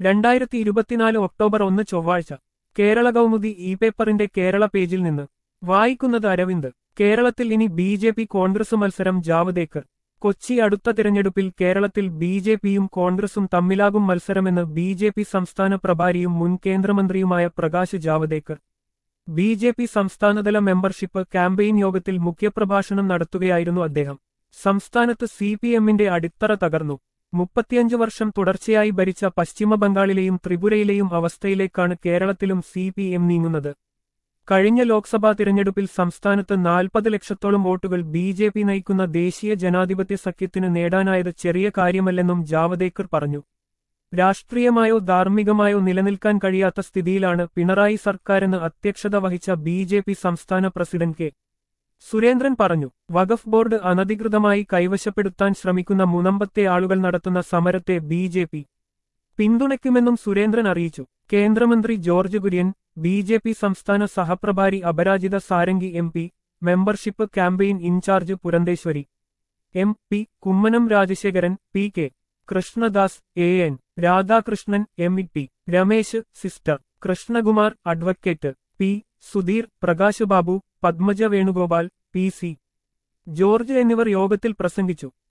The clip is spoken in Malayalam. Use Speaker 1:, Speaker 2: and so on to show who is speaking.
Speaker 1: രണ്ടായിരത്തി ഇരുപത്തിനാല് ഒക്ടോബർ ഒന്ന് ചൊവ്വാഴ്ച കേരള കൗമുദി ഇ പേപ്പറിന്റെ കേരള പേജിൽ നിന്ന് വായിക്കുന്നത് അരവിന്ദ് കേരളത്തിൽ ഇനി ബി ജെ പി കോൺഗ്രസ് മത്സരം ജാവദേക്കർ കൊച്ചി അടുത്ത തിരഞ്ഞെടുപ്പിൽ കേരളത്തിൽ ബി ജെ പിയും കോൺഗ്രസും തമ്മിലാകും മത്സരമെന്ന് ബി ജെ പി സംസ്ഥാന പ്രഭാരിയും മുൻ കേന്ദ്രമന്ത്രിയുമായ Prakash Javadekar B J P സംസ്ഥാനതല മെമ്പർഷിപ്പ് ക്യാമ്പയിൻ യോഗത്തിൽ മുഖ്യപ്രഭാഷണം നടത്തുകയായിരുന്നു അദ്ദേഹം സംസ്ഥാനത്ത് സി പി എമ്മിന്റെ അടിത്തറ തകർന്നു മുപ്പത്തിയഞ്ച് വർഷം തുടർച്ചയായി ഭരിച്ച പശ്ചിമബംഗാളിലെയും ത്രിപുരയിലെയും അവസ്ഥയിലേക്കാണ് കേരളത്തിലും സി പി എം നീങ്ങുന്നത് കഴിഞ്ഞ ലോക്സഭാ തിരഞ്ഞെടുപ്പിൽ സംസ്ഥാനത്ത് നാൽപ്പത് ലക്ഷത്തോളം വോട്ടുകൾ ബി ജെ പി നയിക്കുന്ന ദേശീയ ജനാധിപത്യ സഖ്യത്തിന് നേടാനായത് ചെറിയ കാര്യമല്ലെന്നും ജാവദേക്കർ പറഞ്ഞു രാഷ്ട്രീയമായോ ധാർമ്മികമായോ നിലനിൽക്കാൻ കഴിയാത്ത സ്ഥിതിയിലാണ് പിണറായി സർക്കാരെന്ന് അധ്യക്ഷത വഹിച്ച ബി ജെ പി സംസ്ഥാന പ്രസിഡന്റ് കെ സുരേന്ദ്രൻ പറഞ്ഞു വഖഫ് ബോർഡ് അനധികൃതമായി കൈവശപ്പെടുത്താൻ ശ്രമിക്കുന്ന മുനമ്പത്തെ ആളുകൾ നടത്തുന്ന സമരത്തെ ബി ജെ പി പിന്തുണയ്ക്കുമെന്നും സുരേന്ദ്രൻ അറിയിച്ചു കേന്ദ്രമന്ത്രി George Kurian B J P സംസ്ഥാന സഹപ്രഭാരി Aparajita Sarangi M P membership campaign in charge Purandeswari M P Kummanam Rajasekharan P K Krishnadas A N Radhakrishnan M E T Ramesh sister Krishnakumar advocate P Sudheer Prakash Babu Padmaja Venugopal P C George എന്നിവർ യോഗത്തിൽ പ്രസംഗിച്ചു